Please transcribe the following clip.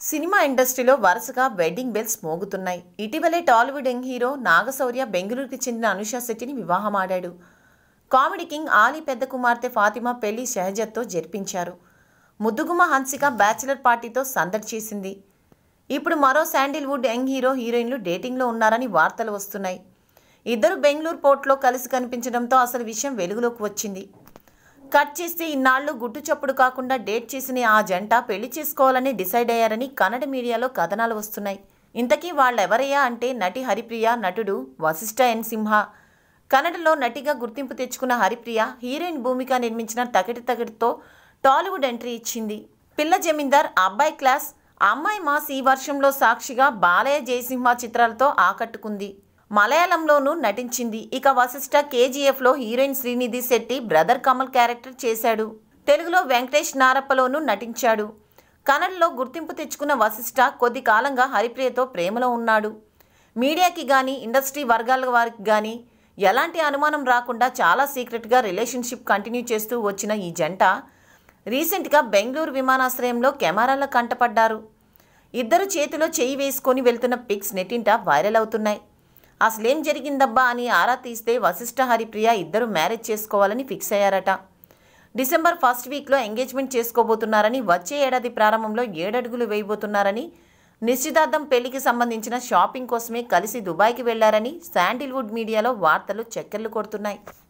cinema ఇండస్ట్రీలో వరుసగా wedding bells మోగుతున్నాయి ఇటీవలే టాలీవుడ్ యంగ్ హీరో నాగశౌర్య బెంగళూరుకి చెందిన అనుష శెట్టిని వివాహమాడాడు కామెడీ కింగ్ ఆలీ పెద్ద కుమార్తె ఫాతిమా పెళ్లి షహజత్తో జరిపించారు ముద్దుగుమ హన్సిక బ్యాచిలర్ పార్టీతో సందడి చేసింది ఇప్పుడు మరో శాండిల్వుడ్ యంగ్ హీరో హీరోయిన్లు డేటింగ్లో ఉన్నారని వార్తలు వస్తున్నాయి ఇద్దరు బెంగళూరు పోర్ట్లో కలిసి కనిపించడంతో అసలు విషయం వెలుగులోకి వచ్చింది కట్ చేస్తే ఇన్నాళ్లు గుట్టు చప్పుడు కాకుండా డేట్ చేసిన ఆ జంట పెళ్లి చేసుకోవాలని డిసైడ్ అయ్యారని కన్నడ మీడియాలో కథనాలు వస్తున్నాయి ఇంతకీ వాళ్ళెవరయ్యా అంటే నటి హరిప్రియ నటుడు వశిష్ఠ ఎన్ సింహ కన్నడలో నటిగా గుర్తింపు తెచ్చుకున్న హరిప్రియ హీరోయిన్ భూమిక నిర్మించిన తగటి తగటితో టాలీవుడ్ ఎంట్రీ ఇచ్చింది పిల్ల జమీందార్ అబ్బాయి క్లాస్ అమ్మాయి మాస్ ఈ వర్షంలో సాక్షిగా బాలయ్య జయసింహ చిత్రాలతో ఆకట్టుకుంది మలయాళంలోనూ నటించింది ఇక వశిష్ఠ కేజీఎఫ్లో heroine Srinidhi Shetty brother Kamal character చేశాడు తెలుగులో వెంకటేష్ నారప్పలోనూ నటించాడు కన్నడలో గుర్తింపు తెచ్చుకున్న వశిష్ఠ కొద్ది కాలంగా హరిప్రియతో ప్రేమలో ఉన్నాడు మీడియాకి కానీ ఇండస్ట్రీ వర్గాల వారికి కానీ ఎలాంటి అనుమానం రాకుండా చాలా సీక్రెట్గా రిలేషన్షిప్ కంటిన్యూ చేస్తూ వచ్చిన ఈ జంట రీసెంట్గా బెంగళూరు విమానాశ్రయంలో కెమెరాల కంటపడ్డారు ఇద్దరు చేతిలో చేయి వేసుకొని వెళ్తున్న పిక్స్ నెట్టింట వైరల్ అవుతున్నాయి అసలేం జరిగిందబ్బా అని ఆరా తీస్తే వశిష్ఠ హరిప్రియ ఇద్దరు మ్యారేజ్ చేసుకోవాలని ఫిక్స్ అయ్యారట డిసెంబర్ ఫస్ట్ వీక్లో ఎంగేజ్మెంట్ చేసుకోబోతున్నారని వచ్చే ఏడాది ప్రారంభంలో ఏడడుగులు వేయబోతున్నారని నిశ్చితార్థం పెళ్లికి సంబంధించిన షాపింగ్ కోసమే కలిసి దుబాయ్కి వెళ్లారని శాండిల్వుడ్ మీడియాలో వార్తలు చక్కర్లు కొడుతున్నాయి